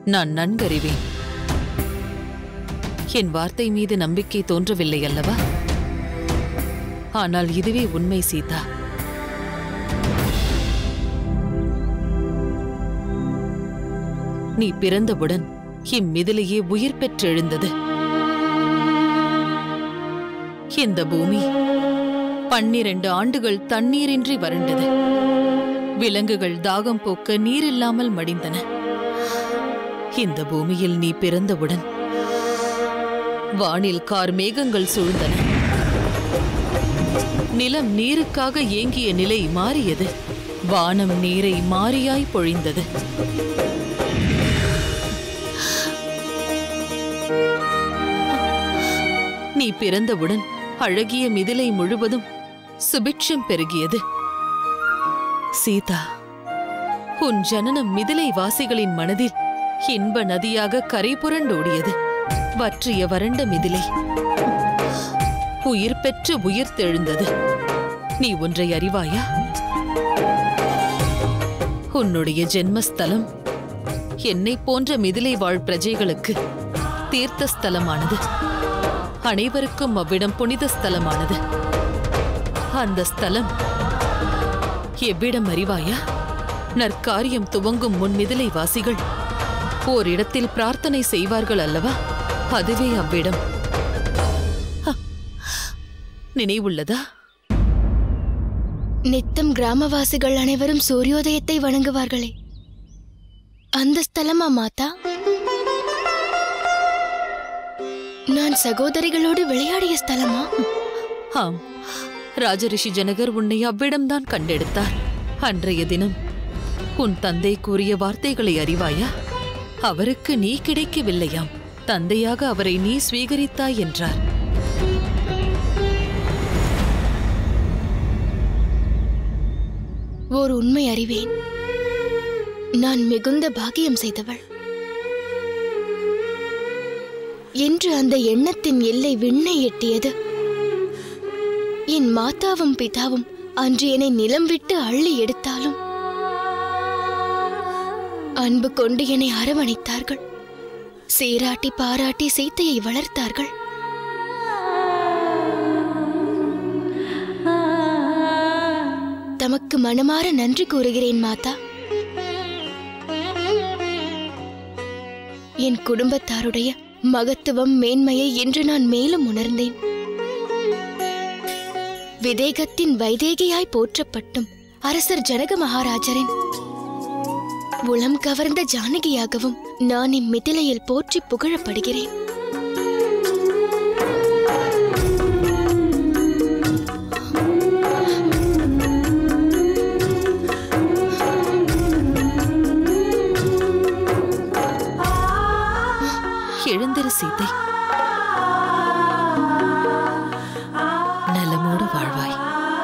நான் நன்கறிவேன் என் வார்த்தை மீது நம்பிக்கை தோன்றவில்லை அல்லவா ஆனால் இதுவே உண்மை சீதா நீ பிறந்தவுடன் இம்மிதிலேயே உயிர் பெற்றெழுந்தது இந்த பூமி பன்னிரண்டு ஆண்டுகள் தண்ணீரின்றி வறண்டது விலங்குகள் தாகம் போக்க நீரில்லாமல் மடிந்தன இந்த பூமியில் நீ பிறந்தவுடன் வானில் கார் மேகங்கள் சூழ்ந்தன நிலம் நீருக்காக ஏங்கிய நிலை மாறியது வானம் நீரை மாறியாய் பொழிந்தது நீ பிறந்தவுடன் அழகிய மிதிலை முழுவதும் சுபிட்சம் பெருகியது சீதா உன் ஜனனம் மிதிலை வாசிகளின் மனதில் இன்ப நதியாக கரை புரண்டோடியது வற்றிய வறண்ட மிதிலை உயிர் பெற்று உயிர் தெழுந்தது நீ ஒன்றை அறிவாயா உன்னுடைய ஜென்மஸ்தலம் என்னை போன்ற மிதிலை வாழ் பிரஜைகளுக்கு தீர்த்த ஸ்தலமானது அனைவருக்கும் அவ்விடம் புனித ஸ்தலமானது அந்த ஸ்தலம் எவ்விடம் அறிவாயா நற்காரியம் துவங்கும் முன் மிதிலை வாசிகள் ஓரிடத்தில் பிரார்த்தனை செய்வார்கள் அல்லவா அதுவே அவ்விடம் ஹ, நினைவுள்ளதா நித்தம் கிராமவாசிகள் அனைவரும் சூரியோதயத்தை வணங்குவார்களே அந்த ஸ்தலமா மாதா நான் சகோதரிகளோடு விளையாடிய ஸ்தலமா ஆம் ராஜரிஷி ஜனகர் உன்னை அவ்விடம்தான் கண்டெடுத்தார் அன்றைய தினம் உன் தந்தை கூறிய வார்த்தைகளை அறிவாயா அவருக்கு நீ கிடைக்கவில்லையாம் தந்தையாக அவரை நீ ஸ்வீகரித்தாய் என்றார் ஓர் உண்மை அறிவேன் நான் மிகுந்த பாக்கியம் செய்தவள் என்று அந்த எண்ணத்தின் எல்லை விண்ணை எட்டியது என் மாதாவும் பிதாவும் அன்று என்னை நிலம் விட்டு அள்ளி எடுத்தாலும் அன்பு கொண்டு என்னை அரவணைத்தார்கள் சீராட்டி பாராட்டி சீத்தையை வளர்த்தார்கள் தமக்கு மனமாற நன்றி கூறுகிறேன் மாதா என் குடும்பத்தாருடைய மகத்துவம் மேன்மையை இன்று நான் மேலும் உணர்ந்தேன் விதேகத்தின் வைதேகியாய் போற்றப்பட்டும் அரசர் ஜனக மகாராஜரின் உளம் கவர்ந்த ஜானகியாகவும் நான் இம்மிதிலையில் போற்றி புகழப்படுகிறேன் எழுந்திரு சீதை நலமோடு வாழ்வாய்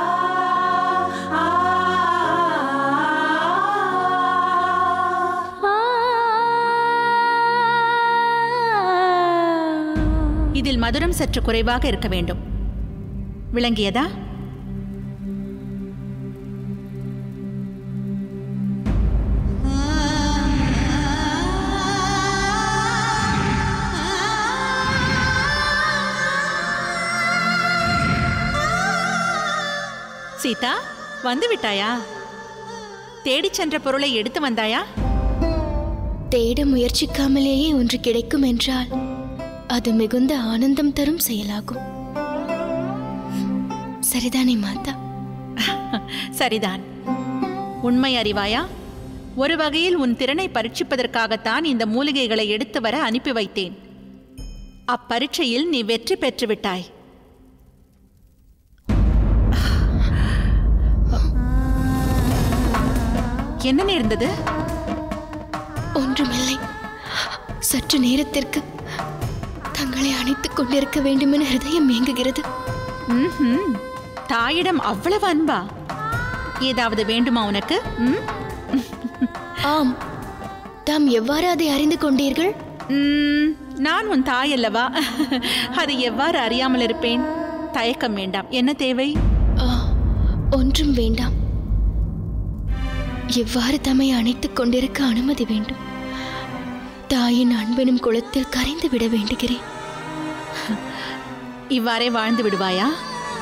இதில் மதுரம் சற்று குறைவாக இருக்க வேண்டும் விளங்கியதா சீதா வந்து விட்டாயா தேடிச் சென்ற பொருளை எடுத்து வந்தாயா தேட முயற்சிக்காமலேயே ஒன்று கிடைக்கும் என்றால் அது மிகுந்த ஆனந்தம் தரும் செயலாகும் சரிதானே மாதா சரிதான் உண்மை அறிவாயா ஒரு வகையில் உன் திறனை பரீட்சிப்பதற்காகத்தான் இந்த மூலிகைகளை எடுத்து வர அனுப்பி வைத்தேன் அப்பரீட்சையில் நீ வெற்றி பெற்று விட்டாய் என்ன நேர்ந்தது ஒன்றுமில்லை சற்று நேரத்திற்கு தங்களை அணைத்துக் கொண்டிருக்க வேண்டுமென ஹிருதயம் இயங்குகிறது ம்ஹும். தாயிடம் அவ்வளவு அன்பா ஏதாவது வேண்டுமா உனக்கு ம்? ஆம் தாம் எவ்வாறு அதை அறிந்து கொண்டீர்கள் ம், நான் உன் தாய் அல்லவா அதை எவ்வாறு அறியாமல் இருப்பேன் தயக்கம் வேண்டாம் என்ன தேவை ஆ, ஒன்றும் வேண்டாம் எவ்வாறு தம்மை அணைத்துக் கொண்டிருக்க அனுமதி வேண்டும் தாயின் அன்பெனும் குளத்தில் கரைந்து விட வேண்டுகிறேன் இவ்வாறே வாழ்ந்து விடுவாயா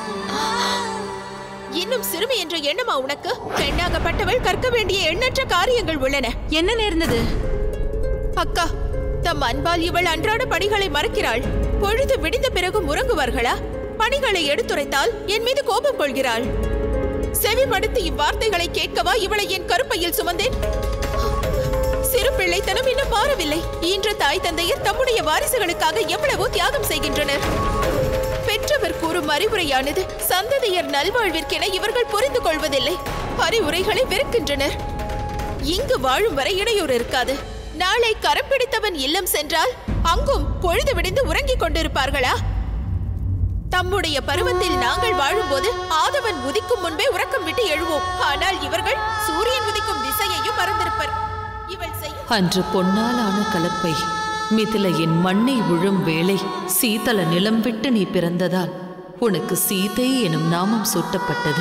இன்னும் சிறுமி என்ற எண்ணமா உனக்கு பெண்ணாகப்பட்டவள் கற்க வேண்டிய எண்ணற்ற காரியங்கள் உள்ளன என்ன நேர்ந்தது அக்கா தம் அன்பால் இவள் அன்றாட பணிகளை மறக்கிறாள் பொழுது விடிந்த பிறகு உறங்குவார்களா பணிகளை எடுத்துரைத்தால் என் மீது கோபம் கொள்கிறாள் செவிமடுத்து இவ்வார்த்தைகளை கேட்கவா இவளை என் கருப்பையில் சுமந்தேன் சிறு பிள்ளைத்தனம் இன்னும் மாறவில்லை இன்று தாய் தந்தையர் தம்முடைய வாரிசுகளுக்காக எவ்வளவோ தியாகம் செய்கின்றனர் பெற்றவர் கூறும் அறிவுரையானது சந்ததியர் நல்வாழ்விற்கென இவர்கள் புரிந்து கொள்வதில்லை அறிவுரைகளை வெறுக்கின்றனர் இங்கு வாழும் வரை இடையூறு இருக்காது நாளை கரம் பிடித்தவன் இல்லம் சென்றால் அங்கும் பொழுது விடிந்து உறங்கிக் கொண்டிருப்பார்களா தம்முடைய பருவத்தில் நாங்கள் வாழும்போது ஆதவன் உதிக்கும் முன்பே உறக்கம் விட்டு எழுவோம் ஆனால் இவர்கள் சூரியன் உதிக்கும் திசையையும் மறந்திருப்பர் இவள் செய்யும் அன்று பொன்னாலான கலப்பை மிதிலையின் மண்ணை விழும் வேளை சீதல நிலம் விட்டு நீ பிறந்ததால் உனக்கு சீதை எனும் நாமம் சூட்டப்பட்டது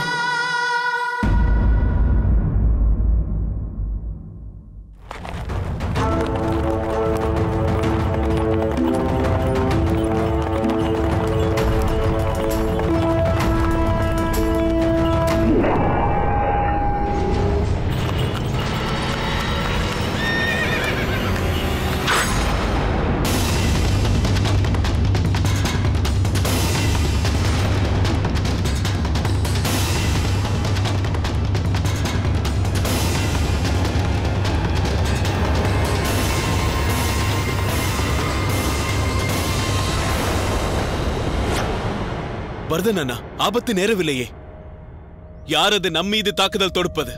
வர்தன் அண்ணா ஆபத்து நேரவில்லையே யார் அது நம்மீது தாக்குதல் தொடுப்பது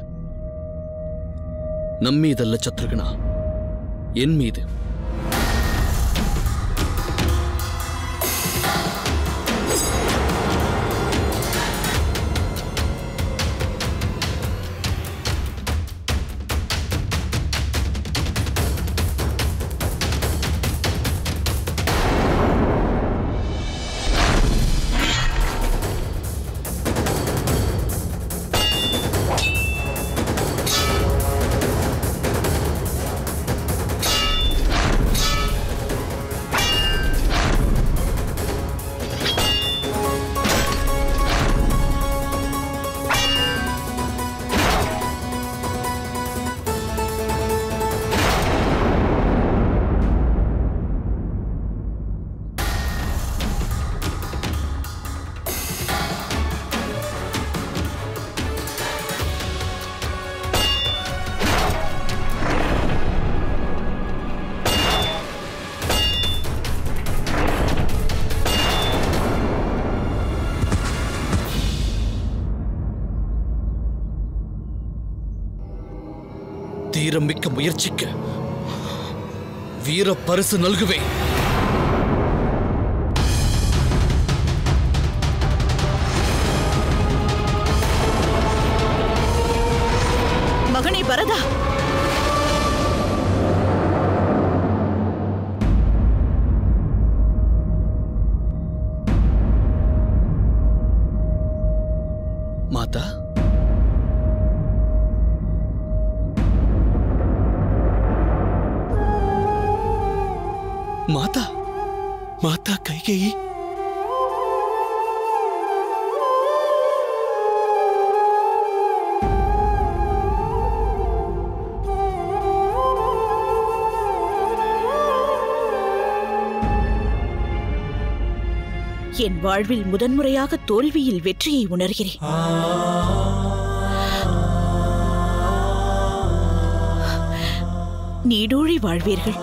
நம்மீதல்ல சத்ருகனா என் மீது தீரமிக்க முயற்சிக்க வீர பரிசு நல்குவேன் மகனே பரதா மாதா மாதா மாதா கைகேயி என் வாழ்வில் முதன்முறையாக தோல்வியில் வெற்றியை உணர்கிறேன் நீடூழி வாழ்வீர்கள்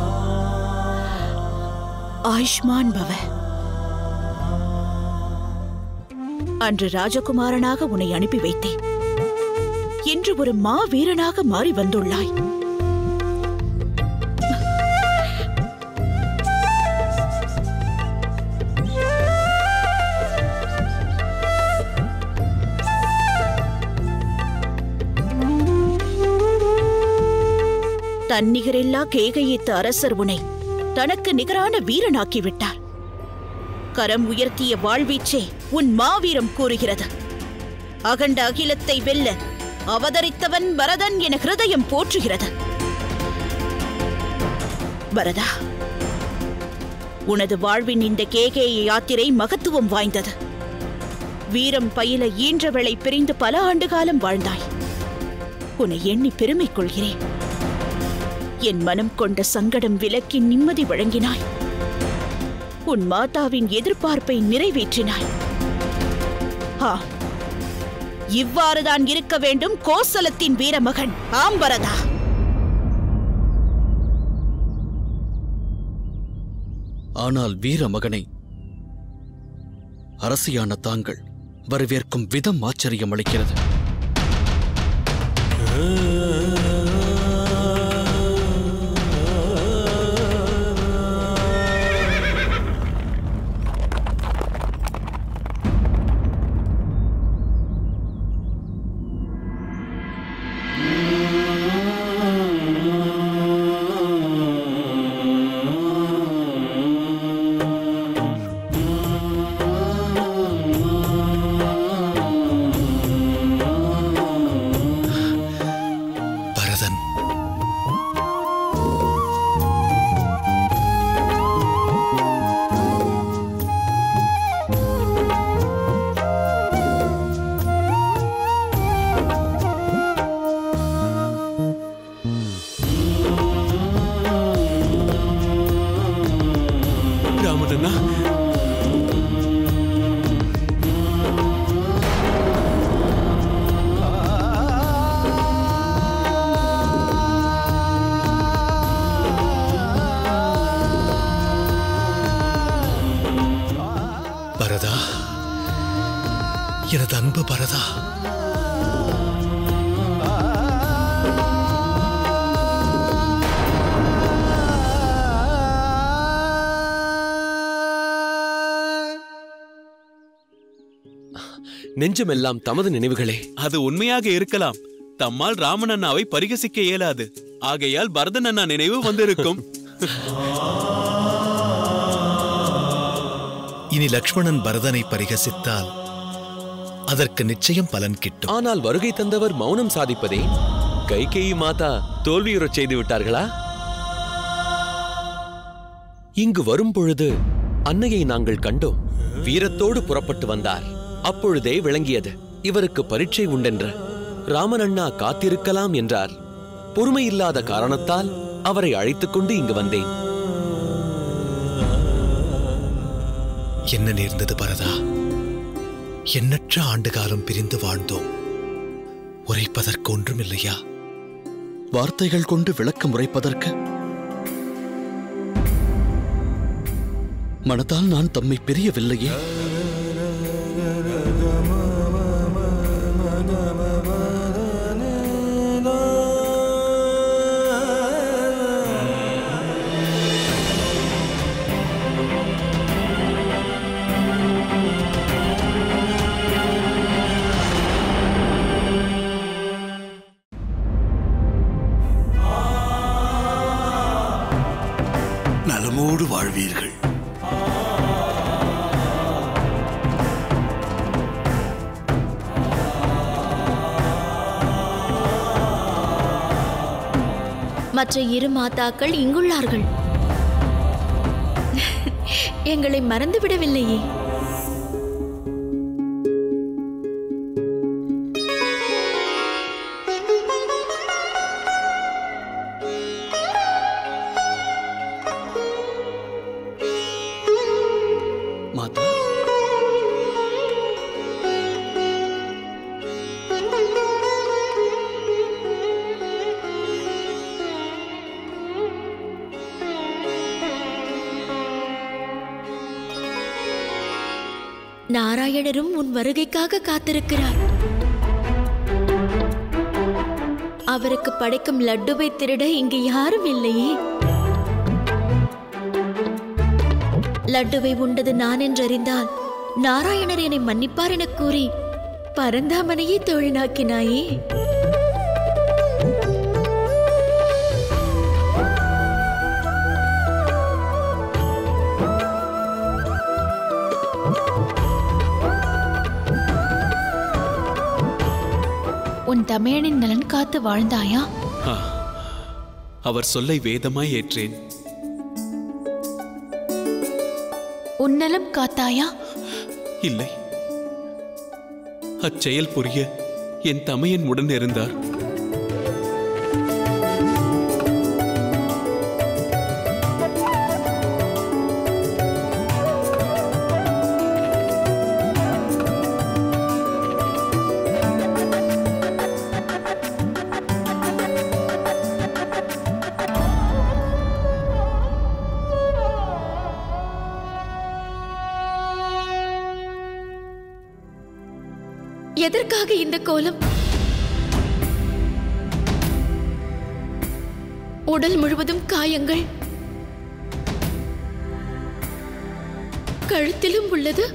ஆயுஷ்மான் பவ அன்று ராஜகுமாரனாக உன்னை அனுப்பி வைத்தேன் இன்று ஒரு மா வீரனாக மாறி வந்துள்ளாய் தன்னிகரில்லா கேகையித்த அரசர் உனை தனக்கு நிகரான வீரனாக்கி விட்டார் கரம் உயர்த்திய வாழ்வீச்சே உன் மாவீரம் கூறுகிறது அகண்ட அகிலத்தை வெல்ல அவதரித்தவன் பரதன் என ஹிருதயம் போற்றுகிறது பரதா உனது வாழ்வின் இந்த கேகேய யாத்திரை மகத்துவம் வாய்ந்தது வீரம் பயில ஈன்றவளை பிரிந்து பல ஆண்டு காலம் வாழ்ந்தாய் உன்னை எண்ணி பெருமை கொள்கிறேன் என் மனம் கொண்ட சங்கடம் விலக்கி நிம்மதி வழங்கினாய் உன் மாதாவின் எதிர்பார்ப்பை நிறைவேற்றினாய் ஆ இவ்வாறுதான் இருக்க வேண்டும் கோசலத்தின் வீரமகன் ஆம்பரதா ஆனால் வீர மகனை அரசியான தாங்கள் வரவேற்கும் விதம் ஆச்சரியம் அளிக்கிறது பரதன் ராமனண்ணா பரதா எனது அன்பு பரதா நெஞ்சமெல்லாம் தமது நினைவுகளே அது உண்மையாக இருக்கலாம் தம்மால் ராமன் அண்ணாவை பரிகசிக்க இயலாது ஆகையால் பரதன் அண்ணா நினைவு வந்திருக்கும் இனி லக்ஷ்மணன் பரதனை பரிகசித்தால் அதற்கு நிச்சயம் பலன் கிட்டும் ஆனால் வருகை தந்தவர் மௌனம் சாதிப்பதே கைகேயி மாதா தோல்வியுறச் செய்து விட்டார்களா இங்கு வரும் பொழுது அன்னையை நாங்கள் கண்டோம் வீரத்தோடு புறப்பட்டு வந்தார் அப்பொழுதே விளங்கியது இவருக்கு பரீட்சை உண்டென்று ராமன் அண்ணா காத்திருக்கலாம் என்றார் பொறுமையில்லாத காரணத்தால் அவரை அழைத்துக் கொண்டு இங்கு வந்தேன் என்ன நேர்ந்தது பரதா எண்ணற்ற ஆண்டு காலம் பிரிந்து வாழ்ந்தோம் உரைப்பதற்கு ஒன்றுமில்லையா வார்த்தைகள் கொண்டு விளக்கம் உரைப்பதற்கு மனதால் நான் தம்மை பிரியவில்லையே நலமோடு வாழ்வீர்கள் மற்ற இரு மாதாக்கள் இங்குள்ளார்கள் எங்களை மறந்துவிடவில்லையே மாதா நாராயணரும் உன் வருகைக்காக காத்திருக்கிறார் அவருக்கு படைக்கும் லட்டுவை திருட இங்கு யாரும் இல்லையே லட்டுவை உண்டது நான் என்றறிந்தால் நாராயணர் என்னை மன்னிப்பார் எனக் கூறி பரந்தாமனையே தோழினாக்கினாயே உன் தமையனின் நலன் காத்து வாழ்ந்தாயா ஆ, அவர் சொல்லை வேதமாய் ஏற்றேன் உன்னலம் காத்தாயா இல்லை அச்செயல் புரிய என் தமையன் உடன் இருந்தார் எதற்காக இந்த கோலம் உடல் முழுவதும் காயங்கள் கழுத்திலும் உள்ளது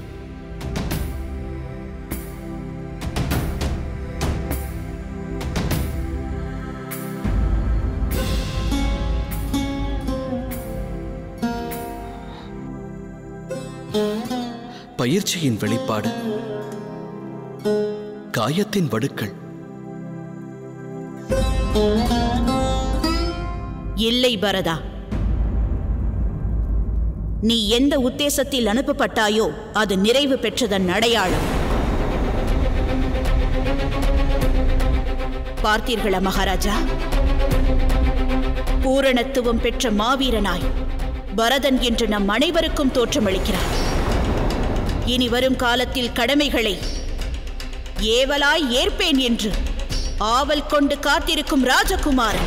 பயிற்சியின் வெளிப்பாடு காயத்தின் வடுக்கள் இல்லை பரதா நீ எந்த உத்தேசத்தில் அனுப்பப்பட்டாயோ அது நிறைவு பெற்றதன் அடையாளம் பார்த்தீர்களா மகாராஜா பூரணத்துவம் பெற்ற மாவீரனாய் பரதன் என்று நம் அனைவருக்கும் தோற்றமளிக்கிறார் இனி வரும் காலத்தில் கடமைகளை ஏவலாய் ஏற்பேன் என்று ஆவல் கொண்டு காத்திருக்கும் ராஜகுமாரன்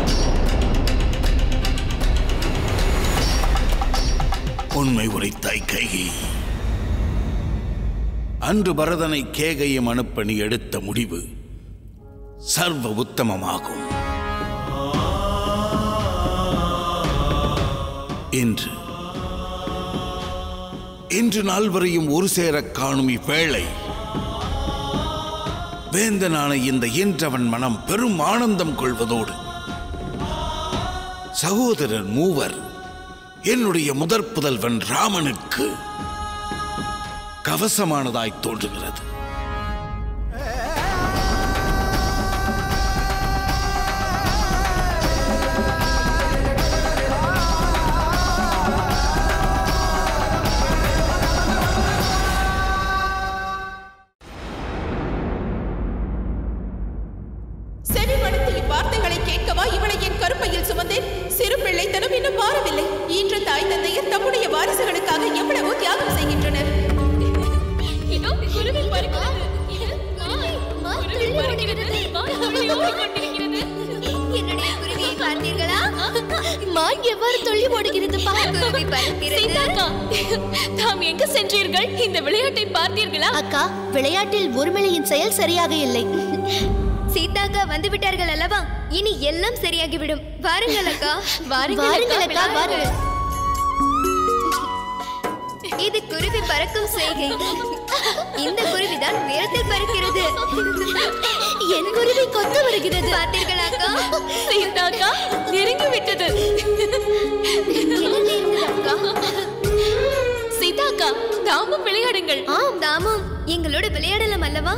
உண்மை உரைத்தாய் கைகை அன்று பரதனை கேகையும் அனுப்ப நீ எடுத்த முடிவு சர்வ உத்தமமாகும் இன்று இன்று நாள் வரையும் ஒரு சேரக் காணும் இவ்வேளை வேந்தனான இந்த இன்றவன் மனம் பெரும் ஆனந்தம் கொள்வதோடு சகோதரர் மூவர் என்னுடைய முதற் புதல்வன் ராமனுக்கு கவசமானதாய் தோன்றுகிறது செவி மடுத்து இவ்வார்த்தைகளை கேட்கவா இவளை என் கருப்பையில் சுமந்தேன் சிறு பிள்ளைத்தனம் இன்னும் மாறவில்லை இன்று தாய் தந்தையர் தம்முடைய வாரிசுகளுக்காக எவ்வளவோ தியாகம் செய்கின்றனர் என்னுடைய குருவியை பார்த்தீர்களா மான் எவ்வாறு துள்ளி ஓடுகிறது குருவி பறக்கிறது தாம் எங்க சென்றீர்கள் இந்த விளையாட்டை பார்த்தீர்களா அக்கா விளையாட்டில் ஊர்மிளையின் செயல் சரியாக இல்லை சீதாக்கா வந்து விட்டார்கள் அல்லவா இனி எல்லாம் சரியாகிவிடும் வாருங்கள் அக்கா வாருங்கள் அக்கா வாருங்கள் இது குருவி பறக்கும் செய்கை இந்த குருவிதான் உயரத்தில் பறக்கிறது என் குருவி கொத்து வருகிறது பார்த்தீர்களா அக்கா சீதாக்கா நெருங்கி விட்டது அக்கா சீதாக்கா தாமும் விளையாடுங்கள் ஆம் தாமும் எங்களோட விளையாடலாம் அல்லவா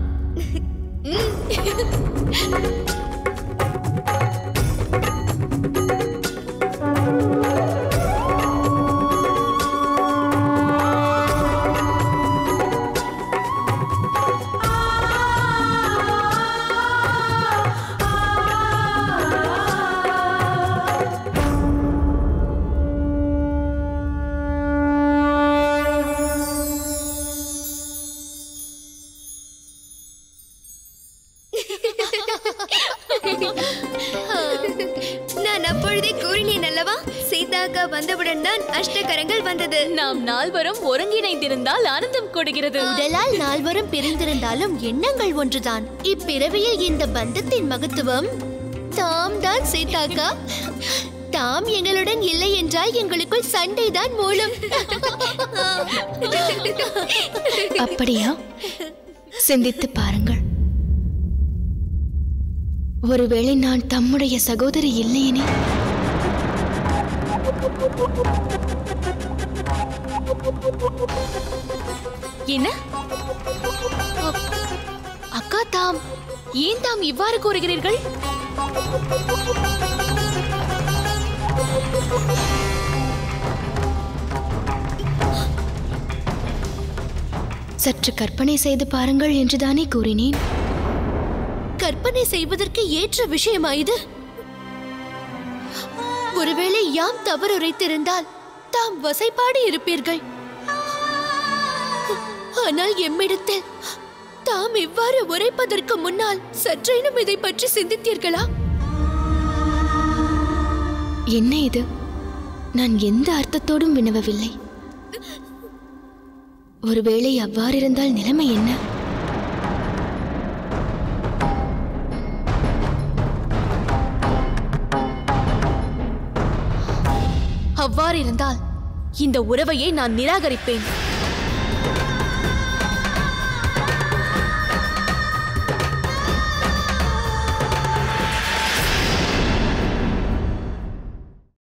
நான் அப்பொழுதே கூறினேன் அல்லவா சீதாக்கா வந்தவுடன் தான் அஷ்டகரங்கள் வந்தது நாம் நால்வரும் ஒருங்கிணைந்திருந்தால் ஆனந்தம் கொடுகிறது உடலால் நால்வரும் பிரிந்திருந்தாலும் எண்ணங்கள் ஒன்றுதான் இப்பிறவியில் இந்த பந்தத்தின் மகத்துவம் தாம் தான் சீதாக்கா தாம் எங்களுடன் இல்லை என்றால் எங்களுக்குள் சண்டைதான் மூலம் அப்படியா சிந்தித்து பாருங்கள் ஒருவேளை நான் தம்முடைய சகோதரி இல்லையெனே என்ன அக்கா தாம் ஏன் தாம் இவ்வாறு கூறுகிறீர்கள் சற்று கற்பனை செய்து பாருங்கள் என்றுதானே கூறினேன் கற்பனை செய்வதற்கு ஏற்ற விஷயமா இது ஒருவேளை யாம் தவறுரைத்திருந்தால் தாம் வசைபாடி இருப்பீர்கள் ஆனால் எம்மிடத்தில் தாம் இவ்வாறு உரைப்பதற்கு முன்னால் சற்றேனும் இதை பற்றி சிந்தித்தீர்களா என்ன இது நான் எந்த அர்த்தத்தோடும் வினவவில்லை ஒருவேளை அவ்வாறிருந்தால் நிலைமை என்ன அவ்வாறிருந்தால் இந்த உறவையை நான் நிராகரிப்பேன்